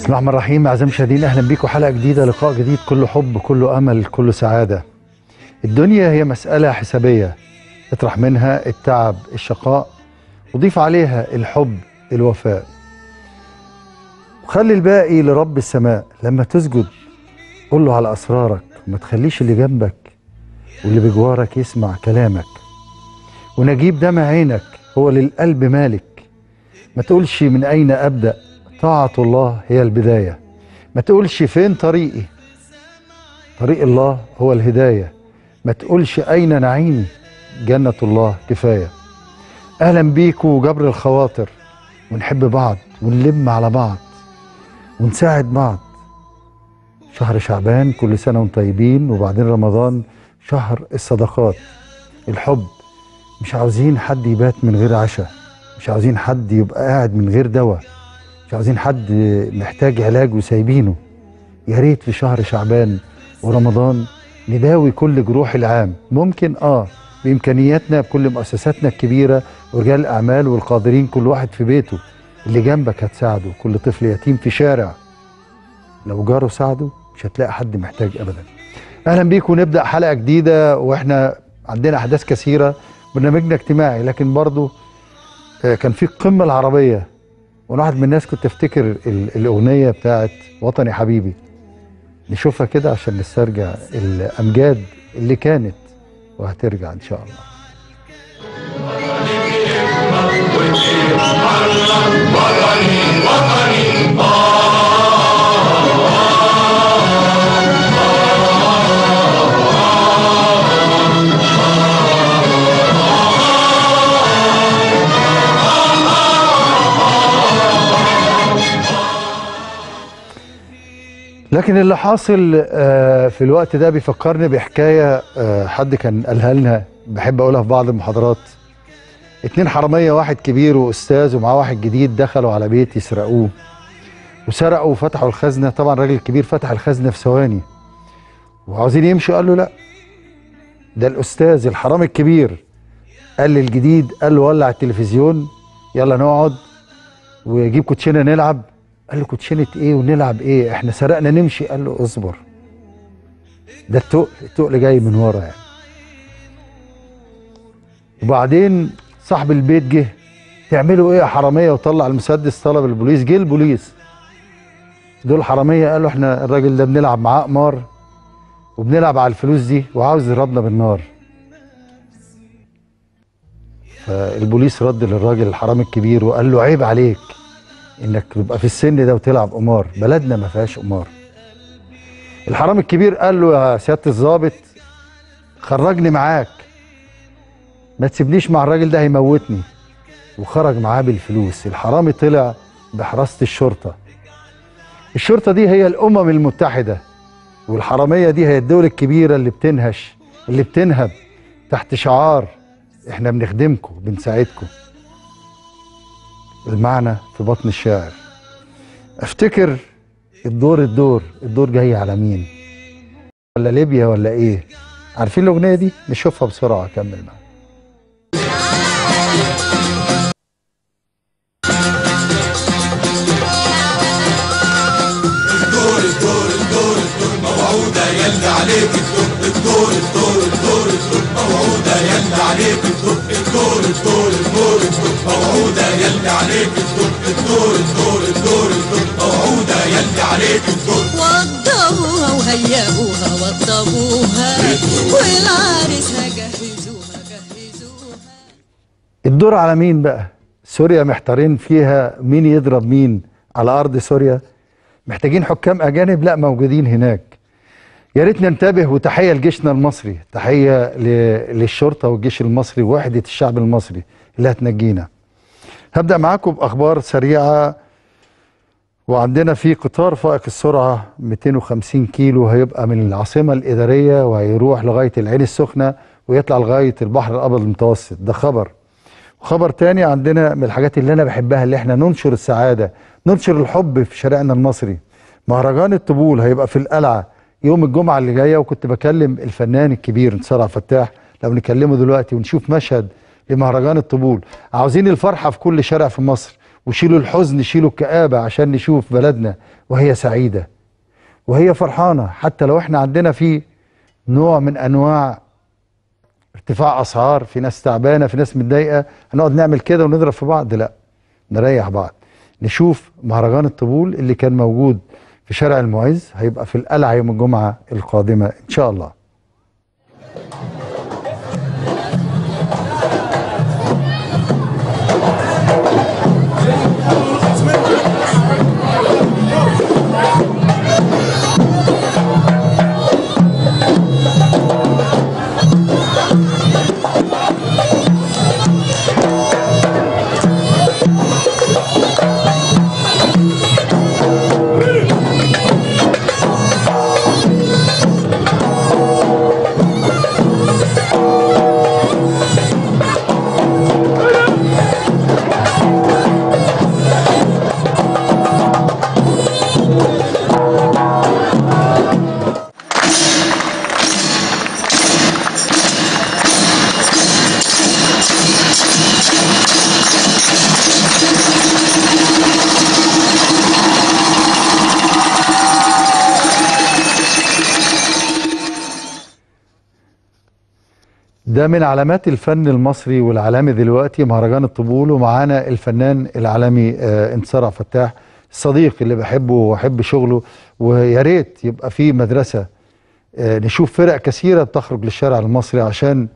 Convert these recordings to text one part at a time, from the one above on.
بسم الله الرحمن الرحيم اعزائي المشاهدين اهلا بيكم حلقه جديده لقاء جديد كله حب كله امل كله سعاده الدنيا هي مساله حسابيه اطرح منها التعب الشقاء وضيف عليها الحب الوفاء وخلي الباقي لرب السماء لما تسجد قول له على اسرارك وما تخليش اللي جنبك واللي بجوارك يسمع كلامك ونجيب دمع عينك هو للقلب مالك ما تقولش من اين ابدا طاعه الله هي البدايه ما تقولش فين طريقي طريق الله هو الهدايه ما تقولش اين نعيمي جنه الله كفايه اهلا بيكم جبر الخواطر ونحب بعض ونلم على بعض ونساعد بعض شهر شعبان كل سنه وانتم طيبين وبعدين رمضان شهر الصدقات الحب مش عاوزين حد يبات من غير عشاء مش عاوزين حد يبقى قاعد من غير دواء مش عاوزين حد محتاج علاج وسايبينه يا ريت في شهر شعبان ورمضان نداوي كل جروح العام ممكن اه بامكانياتنا بكل مؤسساتنا الكبيره ورجال الاعمال والقادرين كل واحد في بيته اللي جنبك هتساعده كل طفل يتيم في شارع لو جاره ساعده مش هتلاقي حد محتاج ابدا اهلا بيكم نبدا حلقه جديده واحنا عندنا احداث كثيره برنامجنا اجتماعي لكن برضو آه، كان في القمه العربيه وانا واحد من الناس كنت افتكر ال- الاغنيه بتاعت وطني حبيبي نشوفها كده عشان نسترجع الامجاد اللي كانت وهترجع ان شاء الله لكن اللي حاصل آه، في الوقت ده بيفكرني بحكايه آه، حد كان قالها لنا بحب اقولها في بعض المحاضرات اتنين حراميه واحد كبير واستاذ ومعاه واحد جديد دخلوا على بيت يسرقوه وسرقوا وفتحوا الخزنه طبعا الراجل الكبير فتح الخزنه في ثواني وعاوزين يمشوا قال له لا ده الاستاذ الحرامي الكبير قال للجديد قال له ولع التلفزيون يلا نقعد وجيب كوتشينه نلعب قال له كوتشينه ايه ونلعب ايه احنا سرقنا نمشي قال له اصبر ده التقل التقل جاي من ورا يعني وبعدين صاحب البيت جه تعملوا ايه يا حراميه وطلع المسدس طلب البوليس جه البوليس دول حراميه قالوا احنا الراجل ده بنلعب معاه قمار وبنلعب على الفلوس دي وعاوز يضربنا بالنار فالبوليس رد للراجل الحرامي الكبير وقال له عيب عليك انك تبقى في السن ده وتلعب قمار بلدنا ما فيهاش قمار الحرامي الكبير قال له يا سياده الضابط خرجني معاك ما تسيبنيش مع الراجل ده هيموتني وخرج معاه بالفلوس الحرامي طلع بحراسه الشرطه الشرطه دي هي الامم المتحده والحراميه دي هي الدول الكبيره اللي بتنهش اللي بتنهب تحت شعار احنا بنخدمكم بنساعدكم المعنى في بطن الشاعر افتكر الدور الدور الدور جاي على مين ولا ليبيا ولا ايه عارفين الاغنيه دي نشوفها بسرعه اكمل معاك الدور الدور الدور الدور موعودة يلا عليك الدور الدور الدور الدور الدور موعودة يلا عليك الدور الدور الدور الدور الدور موعودة يلا عليك الدور الدور الدور الدور الدور موعودة يلا عليك الدور وضبوها وهيئوها وضبوها والعريسها جهزوها جهزوها الدور على مين بقى سوريا محتارين فيها مين يضرب مين على ارض سوريا محتاجين حكام اجانب لا موجودين هناك يا ريت ننتبه وتحيه لجيشنا المصري تحيه ل- للشرطه والجيش المصري ووحده الشعب المصري اللي هتنجينا هبدا معاكم باخبار سريعه وعندنا في قطار فائق السرعه 250 كيلو هيبقى من العاصمه الاداريه وهيروح لغايه العين السخنه ويطلع لغايه البحر الابيض المتوسط ده خبر خبر تاني عندنا من الحاجات اللي انا بحبها اللي احنا ننشر السعاده ننشر الحب في شارعنا المصري مهرجان الطبول هيبقى في القلعه يوم الجمعه اللي جايه وكنت بكلم الفنان الكبير انتصار عبد الفتاح لو نكلمه دلوقتي ونشوف مشهد لمهرجان الطبول عاوزين الفرحه في كل شارع في مصر وشيلوا الحزن شيلوا الكآبة عشان نشوف بلدنا وهي سعيدة وهي فرحانة حتى لو احنا عندنا في نوع من أنواع ارتفاع أسعار في ناس تعبانة في ناس متضايقة هنقعد نعمل كده ونضرب في بعض لا نريح بعض نشوف مهرجان الطبول اللي كان موجود في شارع المعز هيبقى في القلعة يوم الجمعة القادمة إن شاء الله ده من علامات الفن المصري والعالمي دلوقتي مهرجان الطبول ومعانا الفنان العالمي آه، انتصار عبد الفتاح الصديق اللي بحبه واحب شغله ويا ريت يبقى في مدرسه آه، نشوف فرق كثيره بتخرج للشارع المصري عشان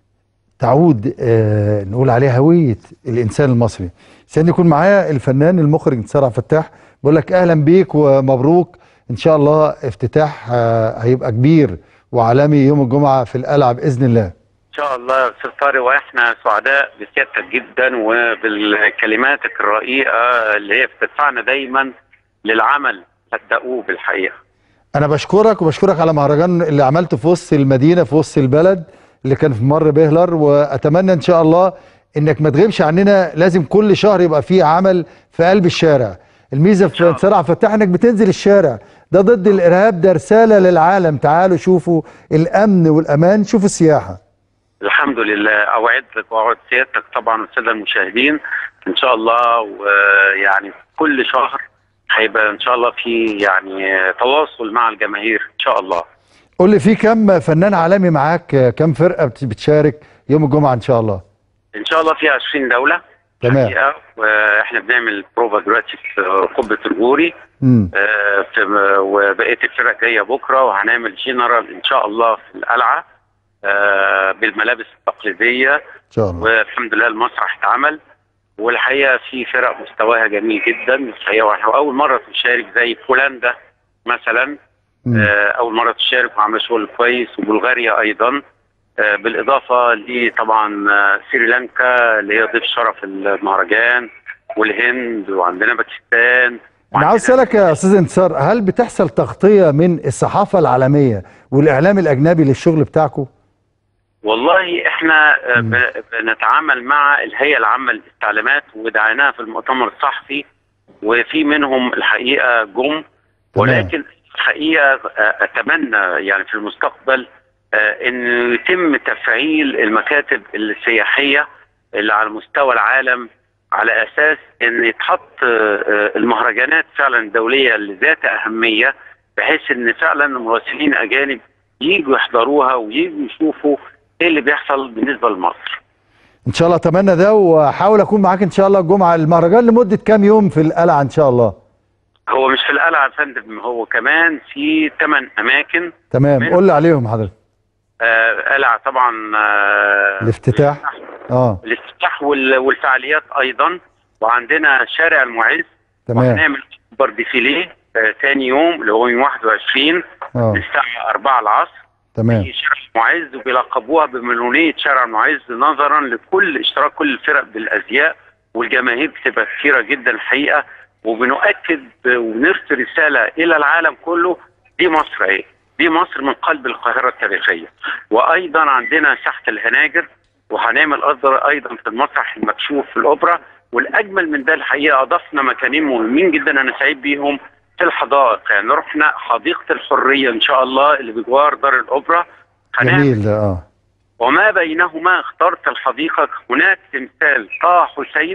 تعود آه، نقول عليها هويه الانسان المصري. سيدني يكون معايا الفنان المخرج انتصار عبد الفتاح بقول لك اهلا بيك ومبروك ان شاء الله افتتاح آه، هيبقى كبير وعالمي يوم الجمعه في القلعه باذن الله. ان شاء الله يا استاذ طارق واحنا سعداء بسيادتك جدا وبالكلماتك الرقيقه اللي هي بتدفعنا دايما للعمل صدقوه بالحقيقه انا بشكرك وبشكرك على مهرجان اللي عملته في وسط المدينه في وسط البلد اللي كان في مر بهلر واتمنى ان شاء الله انك ما تغيبش عننا لازم كل شهر يبقى فيه عمل في قلب الشارع الميزه في شاء الله. انتصار عبد الفتاح انك بتنزل الشارع ده ضد الارهاب ده رساله للعالم تعالوا شوفوا الامن والامان شوفوا السياحه الحمد لله اوعدك واوعد سيادتك طبعا والساده المشاهدين ان شاء الله ويعني كل شهر هيبقى ان شاء الله في يعني تواصل مع الجماهير ان شاء الله قول لي في كم فنان عالمي معاك كم فرقه بت- بتشارك يوم الجمعه ان شاء الله ان شاء الله في 20 دوله تمام. الحقيقة، واحنا بنعمل بروفا دلوقتي في قبه الجوري امم آه، في- وبقيه الفرق جايه بكره وهنعمل جنرال ان شاء الله في القلعه آه، بالملابس التقليديه ان شاء الله والحمد لله المسرح اتعمل والحقيقه في فرق مستواها جميل جدا الحقيقه واحنا اول مره تشارك زي بولندا مثلا مم. آه، اول مره تشارك وعامله شغل كويس وبلغاريا ايضا آه، بالاضافه لطبعا آه، سريلانكا اللي هي ضيف شرف المهرجان والهند وعندنا باكستان انا وعندنا- عاوز اسالك يا استاذ انتصار هل بتحصل تغطيه من الصحافه العالميه والاعلام الاجنبي للشغل بتاعكم؟ والله احنا آه، مم. ب- بنتعامل مع الهيئه العامه للاستعلامات ودعيناها في المؤتمر الصحفي وفي منهم الحقيقه جم ولكن الحقيقه آه، اتمنى يعني في المستقبل آه، انه يتم تفعيل المكاتب السياحيه اللي على مستوى العالم على اساس ان يتحط آه، آه، المهرجانات فعلا الدوليه اللي ذات اهميه بحيث ان فعلا مراسلين اجانب يجوا يحضروها ويجوا يشوفوا ايه اللي بيحصل بالنسبه لمصر. ان شاء الله اتمنى ده واحاول اكون معاك ان شاء الله الجمعه المهرجان لمده كام يوم في القلعه ان شاء الله هو مش في القلعه يا فندم هو كمان في ثمان اماكن تمام من- قول لي عليهم حضرتك آه قلعه طبعا آه الافتتاح اه الافتتاح وال- والفعاليات ايضا وعندنا شارع المعز تمام وهنعمل اكبر ديفيليه آه تاني يوم اللي هو يوم 21 اه الساعه 4 العصر تمام في شارع المعز وبيلقبوها بمليونيه شارع المعز نظرا لكل اشتراك كل الفرق بالازياء والجماهير بتبقى كثيره جدا الحقيقه وبنؤكد ونرسل رساله الى العالم كله دي مصر ايه؟ دي مصر من قلب القاهره التاريخيه وايضا عندنا ساحه الهناجر وهنعمل اصدر ايضا في المسرح المكشوف في الاوبرا والاجمل من ده الحقيقه اضفنا مكانين مهمين جدا انا سعيد بيهم في الحدائق يعني رحنا حديقه الحريه ان شاء الله اللي بجوار دار الاوبرا هنعمل جميل ده اه وما بينهما اخترت الحديقة هناك تمثال طه حسين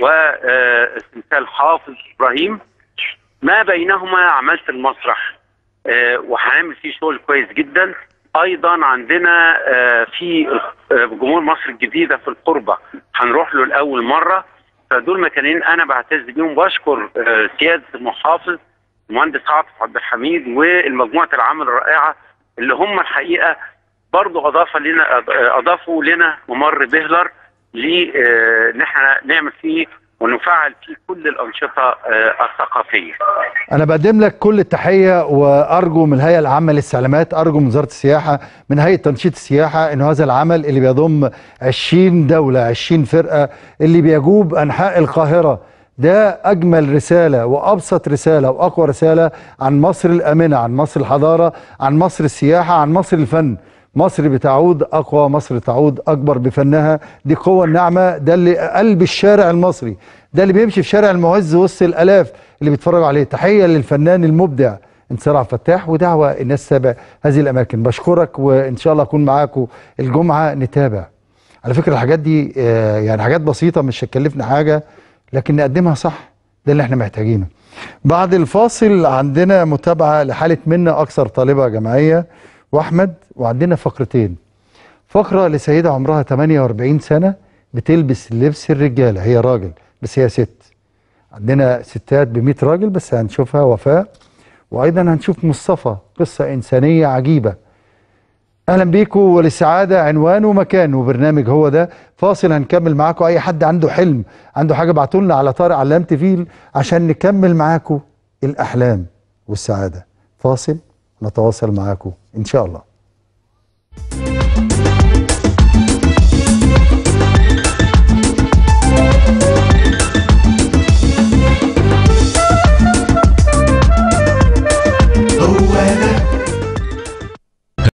وتمثال حافظ ابراهيم ما بينهما عملت المسرح آه، وهنعمل فيه شغل كويس جدا ايضا عندنا آه، في آه، جمهور مصر الجديده في القربه هنروح له لاول مره فدول مكانين انا بعتز بيهم بشكر آه، سياده المحافظ المهندس عاطف عبد الحميد والمجموعه العمل الرائعه اللي هم الحقيقه برضو اضاف لنا اضافوا لنا ممر بهلر ل آه، ان احنا نعمل فيه ونفعل فيه كل الانشطه آه، الثقافيه. انا بقدم لك كل التحيه وارجو من الهيئه العامه للاستعلامات ارجو من وزاره السياحه من هيئه تنشيط السياحه انه هذا العمل اللي بيضم 20 دوله 20 فرقه اللي بيجوب انحاء القاهره ده اجمل رساله وابسط رساله واقوى رساله عن مصر الامنه عن مصر الحضاره عن مصر السياحه عن مصر الفن مصر بتعود اقوى مصر تعود اكبر بفنها دي قوه الناعمه ده اللي قلب الشارع المصري ده اللي بيمشي في شارع المعز وسط الالاف اللي بيتفرجوا عليه تحيه للفنان المبدع انتصار عبد الفتاح ودعوه الناس تتابع هذه الاماكن بشكرك وان شاء الله اكون معاكم الجمعه نتابع على فكره الحاجات دي آه، يعني حاجات بسيطه مش هتكلفنا حاجه لكن نقدمها صح ده اللي احنا محتاجينه بعد الفاصل عندنا متابعه لحاله منا اكثر طالبه جامعيه واحمد وعندنا فقرتين فقره لسيده عمرها 48 سنه بتلبس لبس الرجاله هي راجل بس هي ست عندنا ستات ب 100 راجل بس هنشوفها وفاء وايضا هنشوف مصطفى قصه انسانيه عجيبه اهلا بيكم وللسعاده عنوان ومكان وبرنامج هو ده فاصل هنكمل معاكم اي حد عنده حلم عنده حاجه ابعتوا لنا على طارق علام تفيل عشان نكمل معاكم الاحلام والسعاده فاصل نتواصل معاكم ان شاء الله